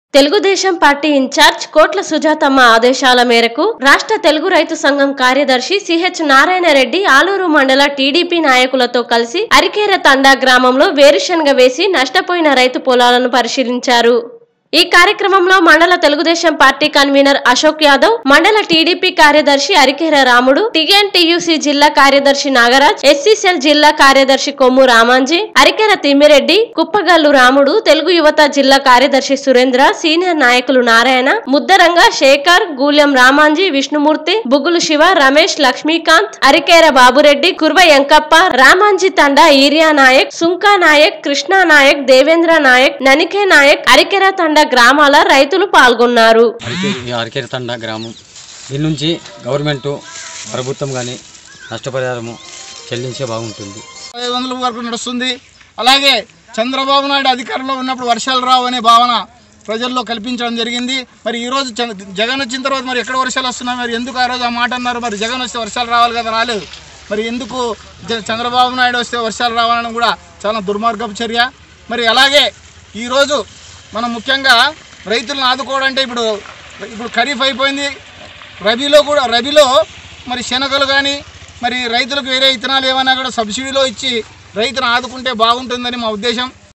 Telugu Desam party incharge కోట్ల సుజాతమ్మ ఆదేశాల మేరకు రాష్ట్ర తెలుగు రైతు సంఘం కార్యదర్శి సిహెచ్ నారాయణరెడ్డి ఆలూరు మండల టీడీపీ నాయకులతో కలిసి అరికేర తండా గ్రామంలో వేరుశనగ వేసి నష్టపోయిన రైతు పొలాలను పరిశీలించారు ఈ కార్యక్రమంలో మండల తెలుగుదేశం పార్టీ కన్వీనర్ అశోక్ యాదవ్ మండల టీడీపీ కార్యదర్శి అరికేర రాముడు టిఎన్టీయూసీ జిల్లా కార్యదర్శి నాగరాజ్ ఎస్సీసెల్ జిల్లా కార్యదర్శి కొమ్ము రామాంజీ అరికెర తిమ్మిరెడ్డి కుప్పగల్లు రాముడు తెలుగు యువత జిల్లా కార్యదర్శి సురేంద్ర సీనియర్ నాయకులు నారాయణ ముద్దరంగ శేఖర్ గూలెం రామాంజీ విష్ణుమూర్తి బుగులు శివ రమేష్ లక్ష్మీకాంత్ అరికేర బాబురెడ్డి కుర్వ ఎంకప్ప రామాంజీ తండా ఈరియా నాయక్ సుంకా నాయక్ కృష్ణా నాయక్ దేవేంద్ర నాయక్ ననికే నాయక్ అరికెర తండా గ్రామాల రైతులు పాల్గొన్నారు అరికే అరికేరి తండ గ్రామం దీని నుంచి గవర్నమెంట్ ప్రభుత్వం కానీ నష్టపరిహారము చెల్లించే బాగుంటుంది ఐదు వందల వరకు నడుస్తుంది అలాగే చంద్రబాబు నాయుడు అధికారంలో ఉన్నప్పుడు వర్షాలు రావు అనే భావన ప్రజల్లో కల్పించడం జరిగింది మరి ఈరోజు చంద్ర- జగన్ వచ్చిన తర్వాత మరి ఎక్కడ వర్షాలు వస్తున్నాయి మరి ఎందుకు ఆ రోజు ఆ మాట అన్నారు మరి జగన్ వస్తే వర్షాలు రావాలి కదా రాలేదు మరి ఎందుకు జ- చంద్రబాబు నాయుడు వస్తే వర్షాలు రావాలని కూడా చాలా దుర్మార్గపు చర్య మరి అలాగే ఈరోజు మనం ముఖ్యంగా రైతులను ఆదుకోవాలంటే ఇప్పుడు ఇప్పుడు ఖరీఫ్ అయిపోయింది రబీలో కూడా రబీలో మరి శనగలు కానీ మరి రైతులకు వేరే ఇత్తనాలు ఏమైనా కూడా సబ్సిడీలో ఇచ్చి రైతును ఆదుకుంటే బాగుంటుందని మా ఉద్దేశం